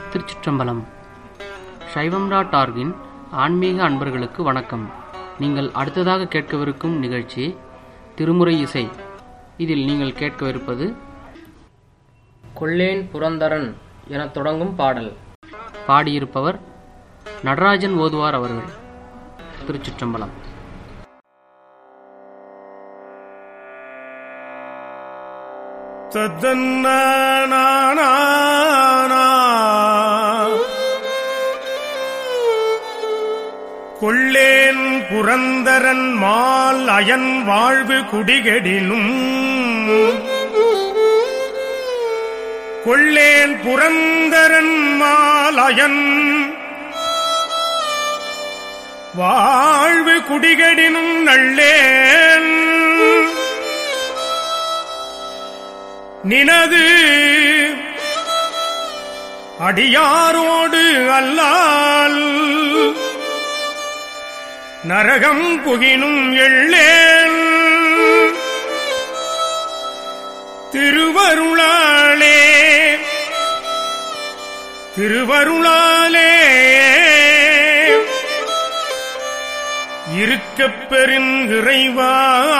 திருச்சிற்றம்பலம் சைவம்ரா டார்கின் ஆன்மீக அன்பர்களுக்கு வணக்கம் நீங்கள் அடுத்ததாக கேட்கவிருக்கும் நிகழ்ச்சி திருமுறை இசை இதில் நீங்கள் கேட்கவிருப்பது கொள்ளேன் புரந்தரன் எனத் தொடங்கும் பாடல் பாடியிருப்பவர் நடராஜன் ஓதுவார் அவர்கள் திருச்சிற்றம்பலம் கொள்ளேன் புரந்தரன் மால் அயன் வாழ்வு குடிகெடினும் கொள்ளேன் புரந்தரன் மால் அயன் வாழ்வு குடிகெடினும் நள்ளேன் நினது அடியாரோடு அல்லால் நரகம் புகினும் எள்ளேன் திருவருளாலே திருவருளாலே இருக்கப் பெருங்கிறைவா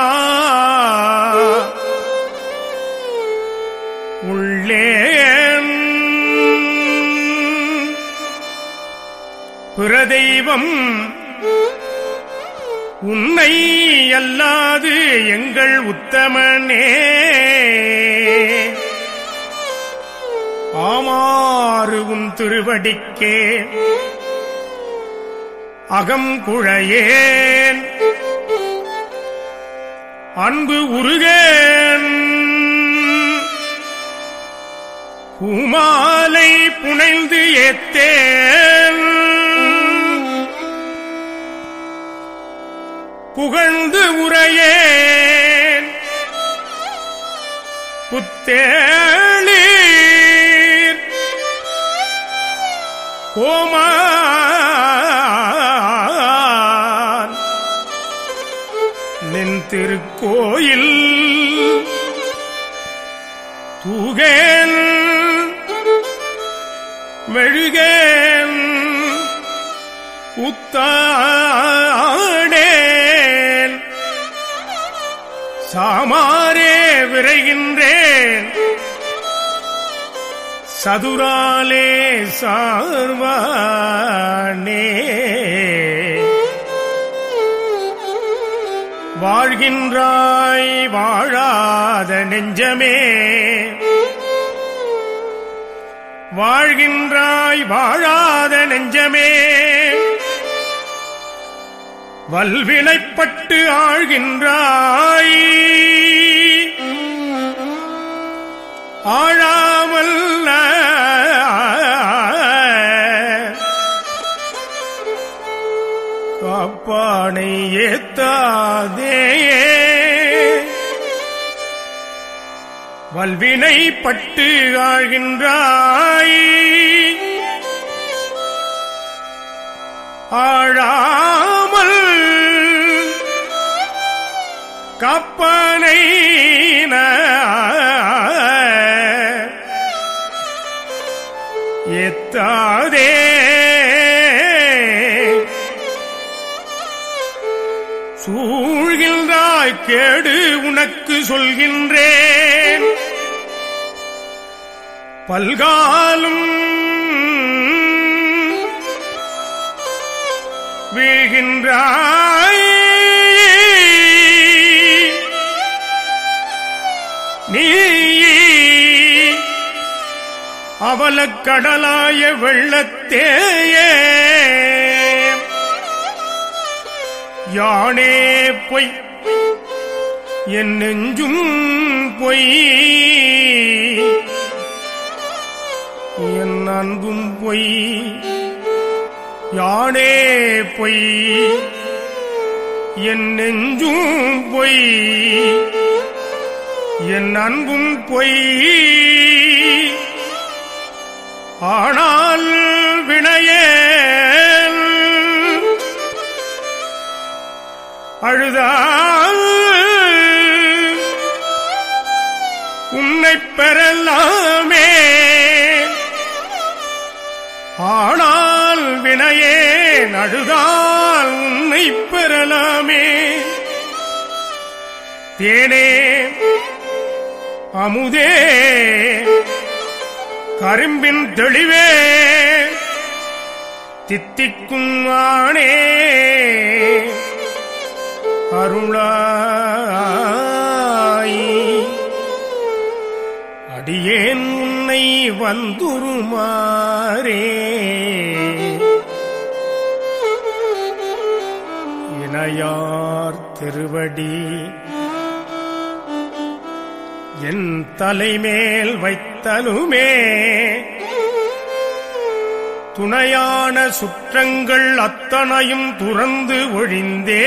உள்ளேன் பிரதெய்வம் உன்னை அல்லாது எங்கள் உத்தமனே ஆமாறு உன் திருவடிக்கே அகம் குழையேன் அன்பு உருகேன் பூமாலை புனைந்து ஏத்தேன் புகழ்ந்து உரையேன் புத்தேளீர் கோமான் நின் திருக்கோயில் தூகேன் மெழுகேன் உத்தாடேன் சாமாரே விரைகின்றேன் சதுராலே சார்வானே வாழ்கின்றாய் வாழாத நெஞ்சமே வாழ்கின்றாய் வாழாத நெஞ்சமே வல்வினைப்பட்டு ஆழ்கின்றாய் ஆழாமல் காப்பானை ஏத்தாதே வல்வினை பட்டு ஆழ்கின்றாய் ஆழாமல் கப்பனை எத்தாதே சூழ்கின்றாய் கேடு உனக்கு சொல்கின்றேன் பல்காலும் வீழ்கின்றாய் நீ அவலக்கடலாய வெள்ளத்தேயே யானே பொய் என் நெஞ்சும் பொய் என் அன்பும் பொய் யானே பொய் என் நெஞ்சும் பொய் என் அன்பும் பொய் ஆனால் வினையேன் அழுதால் உன்னை பெறலாமே நழுதால் உன்னை பெறலாமே தேனே அமுதே கரும்பின் தெளிவே தித்திக்கும் ஆணே அருளாய் அடியேன் உன்னை வந்துருமாறே இணையார் திருவடி என் தலைமேல் வைத்தலுமே துணையான சுற்றங்கள் அத்தனையும் துறந்து ஒழிந்தே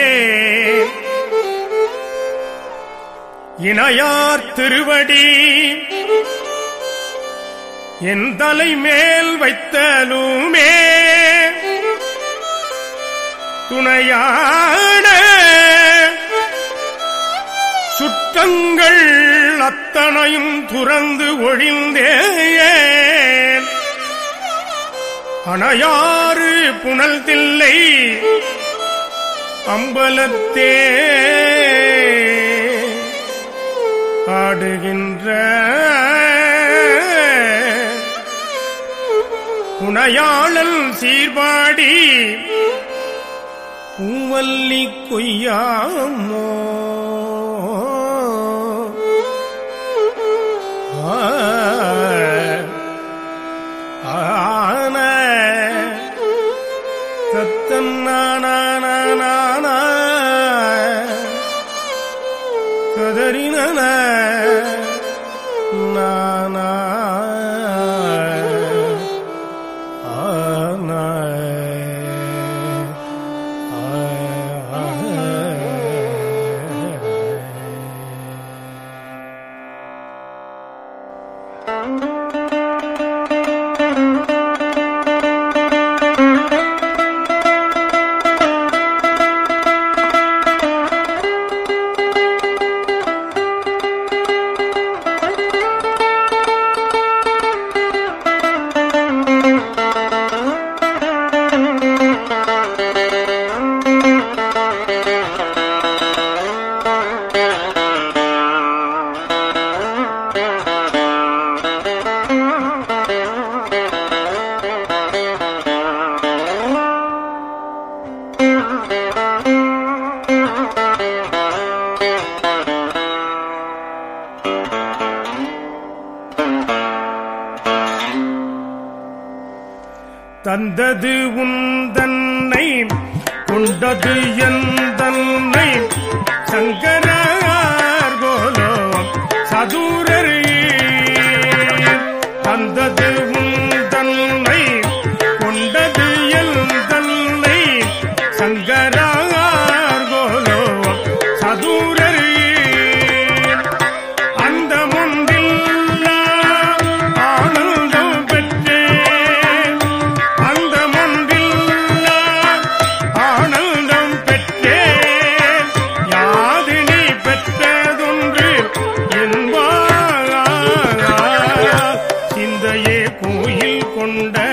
இணையார் திருவடி என் தலைமேல் வைத்தலுமே துணையான சுற்றங்கள் அத்தனையும் துறந்து ஒழிந்தேன் அணையாறு புனல் தில்லை அம்பலத்தே ஆடுகின்ற புனையாளன் சீர்பாடி பூவல்லி கொய்யாமோ ஆ, ஆன தத்தன்னான கதறின நானா ஆனா தந்தது உந்தன்னை கொண்டது எந்தன்னை சங்கரார் போலோ சதுரர் தந்தது உந்தன்னை கொண்டது எந்தன்னை சங்கரார் போலோ சதுரர் அந்த முன்பில்லா ஆனந்தம் பெற்றேன் அந்த முன்பில்லா ஆனந்தம் பெற்றேன் யாது நீ பெற்றதொன்று என்பார் சிந்தையே கோயில் கொண்ட